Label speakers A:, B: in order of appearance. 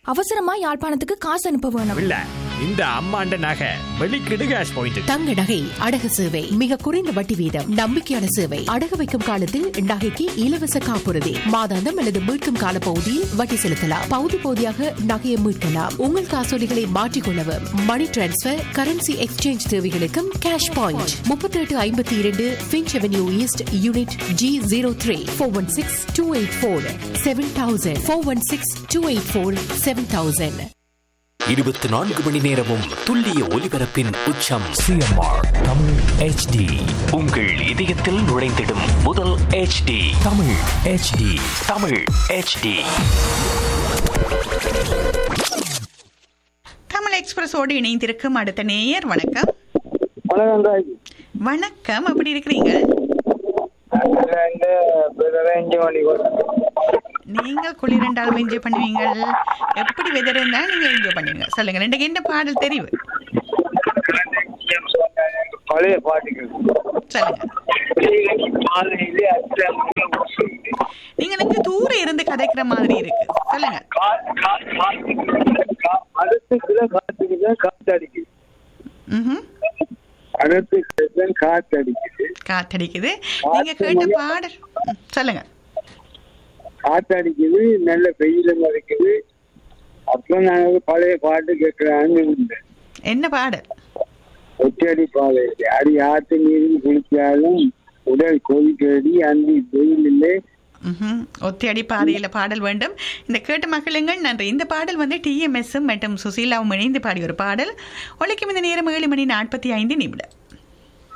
A: அவசரமா யாழ்ப்பாணத்துக்கு காசு அனுப்ப வேணும்
B: இல்ல இந்த அம்மாண்ட நகை வெளிக்கிடு கேஷ் பாயிண்ட்
C: தங்க நகை அடகு சேவை மிக குறைந்த வட்டி வீதம் நம்பிக்கையான சேவை அடகு வைக்கும் காலத்தில் நகைக்கு இலவச காப்புறுதி மாதாந்தம் அல்லது மீட்கும் கால பகுதியில் வட்டி செலுத்தலாம் பகுதி பகுதியாக நகையை மீட்கலாம் உங்கள் காசோலிகளை மாற்றிக்கொள்ளவும் மணி டிரான்ஸ்பர் கரன்சி எக்ஸ்சேஞ்ச் தேவைகளுக்கும் கேஷ் பாயிண்ட் முப்பத்தி எட்டு ஐம்பத்தி இரண்டு Finch Avenue East unit G zero three four one six two eight four seven thousand four one six two eight four seven thousand
D: இருபத்தி நான்கு மணி நேரமும் துல்லிய ஒலிபரப்பின் உச்சம்
E: சிஎம்ஆர் தமிழ் ஹெச்டி
D: உங்கள் இதயத்தில் நுழைந்திடும் முதல் HD
E: Tamil HD
D: Tamil HD
F: Tamil எக்ஸ்பிரஸோடு இணைந்திருக்கும் அடுத்த நேயர் வணக்கம்
G: வணக்கம் ராஜி
F: வணக்கம் அப்படி இருக்கிறீங்க
G: இந்த ரேஞ்சு மணி
F: நீங்கள் குளிரெண்டாலும் என்ஜாய் பண்ணுவீங்கள் எப்படி வெதர் இருந்தாலும் நீங்க என்ஜாய் பண்ணுவீங்க சொல்லுங்க ரெண்டுக்கு என்ன பாடல் தெரிவு
G: பழைய பாட்டுகள்
F: சொல்லுங்க
G: மாலையிலே அச்சம்
F: நீங்க எனக்கு தூரம் இருந்து கதைக்கிற மாதிரி இருக்கு சொல்லுங்க
G: மரத்துக்குள்ள காத்துக்குதான் காத்தடிக்குது
F: ம்ஹும்.
G: மரத்துக்கு காத்தடிக்குது
F: காத்தடிக்குது நீங்க கேட்ட பாடல் ம், சொல்லுங்க
G: காத்தடிக்குது நல்ல வெயிலும் அடிக்குது அப்ப நான் ஒரு பழைய பாட்டு கேட்கலான்னு இருந்தேன்
F: என்ன பாடல்
G: ஒற்றடி பாதை அடி ஆத்து நீரில் குளிச்சாலும் உடல் கொதிக்கடி அந்தி வெயிலிலே
F: ம்ஹும். ஒத்தையடி பாதையில பாடல் வேண்டும் இந்த கேட்டு மகளுங்கள் நன்றி இந்த பாடல் வந்து டிஎம்எஸ் மற்றும் சுசீலாவும் இணைந்து பாடிய ஒரு பாடல் ஒழிக்கும் இந்த நேரம் ஏழு மணி நாற்பத்தி ஐந்து நிமிடம்